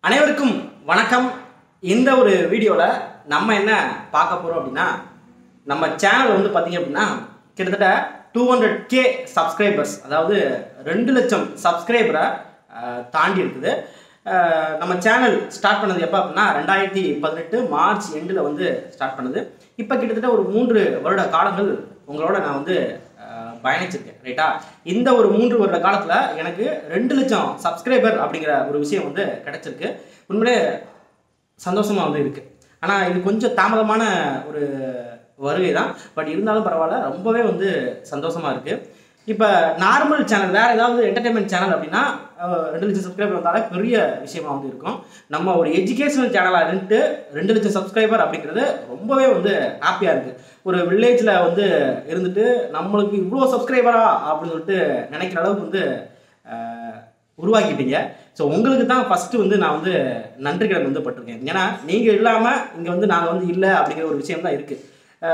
அனைவருக்கும் வணக்கம் இந்த ஒரு வீடியோவில் நம்ம என்ன பார்க்க போகிறோம் அப்படின்னா நம்ம சேனல் வந்து பார்த்தீங்க அப்படின்னா கிட்டத்தட்ட டூ ஹண்ட்ரட் கே சப்ஸ்கிரைபர்ஸ் அதாவது ரெண்டு லட்சம் சப்ஸ்கிரைபரை தாண்டி இருக்குது அஹ், நம்ம சேனல் ஸ்டார்ட் பண்ணது எப்போ அப்படின்னா ரெண்டாயிரத்தி பதினெட்டு மார்ச் எண்டில் வந்து ஸ்டார்ட் பண்ணது இப்போ கிட்டத்தட்ட ஒரு மூன்று வருட காலங்கள் உங்களோட நான் வந்து அஹ், பயணிச்சிருக்கேன் ரைட்டா இந்த ஒரு மூன்று வருட காலத்தில் எனக்கு ரெண்டு லட்சம் சப்ஸ்கிரைபர் அப்படிங்கிற ஒரு விஷயம் வந்து கிடைச்சிருக்கு உண்மையிலே சந்தோஷமாக வந்து இருக்குது ஆனால் இது கொஞ்சம் தாமதமான ஒரு வருகை தான் பட் இருந்தாலும் பரவாயில்ல ரொம்பவே வந்து சந்தோஷமாக இருக்குது இப்போ நார்மல் சேனல் வேறு ஏதாவது என்டர்டைன்மெண்ட் சேனல் அப்படின்னா அஹ், ரெண்டு லட்சம் சப்ஸ்கிரைபர் வந்தாலே பெரிய விஷயமா வந்து இருக்கும் நம்ம ஒரு எஜுகேஷனல் சேனலாக இருந்துட்டு ரெண்டு லட்சம் சப்ஸ்கிரைபர் அப்படிங்கிறது ரொம்பவே வந்து ஹாப்பியாக இருக்குது ஒரு வில்லேஜில் வந்து இருந்துட்டு நம்மளுக்கு இவ்வளோ சப்ஸ்கிரைபரா அப்படின்னு சொல்லிட்டு நினைக்கிற அளவுக்கு வந்து அஹ், உருவாக்கிட்டீங்க ஸோ உங்களுக்கு தான் ஃபஸ்ட்டு வந்து நான் வந்து நன்றி கடன் வந்து பட்டிருக்கேன் ஏன்னா நீங்கள் இல்லாமல் இங்கே வந்து நாங்கள் வந்து இல்லை அப்படிங்கிற ஒரு விஷயம் தான் இருக்குது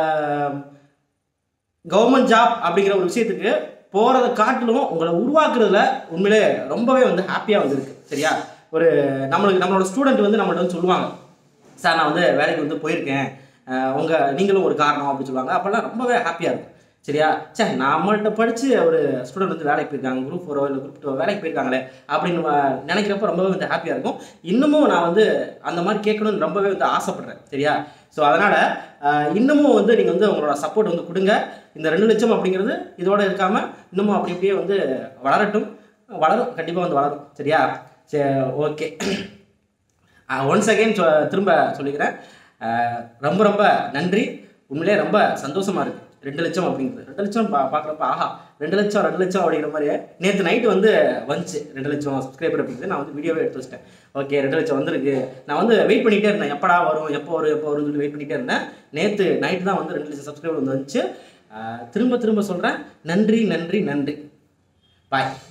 கவர்மெண்ட் ஜாப் அப்படிங்கிற ஒரு விஷயத்துக்கு போகிறத காட்டிலும் உங்களை உருவாக்குறதுல உண்மையிலே ரொம்பவே வந்து ஹாப்பியாக வந்திருக்கு சரியா ஒரு நம்மளுக்கு நம்மளோட ஸ்டூடெண்ட் வந்து நம்மள்ட்ட வந்து சொல்லுவாங்க சார் நான் வந்து வேலைக்கு வந்து போயிருக்கேன் அஹ் உங்க நீங்களும் ஒரு காரணம் அப்படின்னு சொல்லுவாங்க அப்போல்லாம் ரொம்பவே ஹாப்பியாக இருக்கும் சரியா சே நம்மள்ட்ட படித்து ஒரு ஸ்டூடெண்ட் வந்து வேலைக்கு போயிருக்காங்க குரூப் ஃபோரோ இல்லை குரூப் டூ வேலைக்கு போயிருக்காங்களே அப்படின்னு வ- நினைக்கிறப்ப ரொம்பவே வந்து ஹாப்பியாக இருக்கும் இன்னமும் நான் வந்து அந்த மாதிரி கேட்கணும்னு ரொம்பவே வந்து ஆசைப்படுறேன் சரியா ஸோ அதனால் இன்னமும் வந்து நீங்கள் வந்து உங்களோட சப்போர்ட் வந்து கொடுங்க இந்த ரெண்டு லட்சம் அப்படிங்கிறது இதோட இருக்காமல் இன்னமும் அப்படி அப்படியே வந்து வளரட்டும் வளரும் கண்டிப்பாக வந்து வளரும் சரியா சரி ஓகே ஒன்ஸ் அகைன் திரும்ப சொல்லிக்கிறேன் அஹ் ரொம்ப ரொம்ப நன்றி உண்மையிலே ரொம்ப சந்தோஷமா இருக்கு ரெண்டு லட்சம் அப்படிங்கிறது ரெண்டு லட்சம் பா பார்க்குறப்ப ஆஹா ரெண்டு லட்சம் ரெண்டு லட்சம் அப்படிங்கிற மாதிரி நேற்று நைட்டு வந்து வந்துச்சு ரெண்டு லட்சம் சப்ஸ்கிரைபர் அப்படிங்கிறது நான் வந்து வீடியோவே எடுத்து வச்சிட்டேன் ஓகே ரெண்டு லட்சம் வந்திருக்கு நான் வந்து வெயிட் பண்ணிகிட்டே இருந்தேன் எப்படா வரும் எப்போ வரும் எப்போ வரும்னு சொல்லி வெயிட் பண்ணிகிட்டே இருந்தேன் நேற்று நைட்டு தான் வந்து ரெண்டு லட்சம் சப்ஸ்கிரைபர் வந்து வந்துச்சு அஹ் திரும்ப திரும்ப சொல்கிறேன் நன்றி நன்றி நன்றி பாய்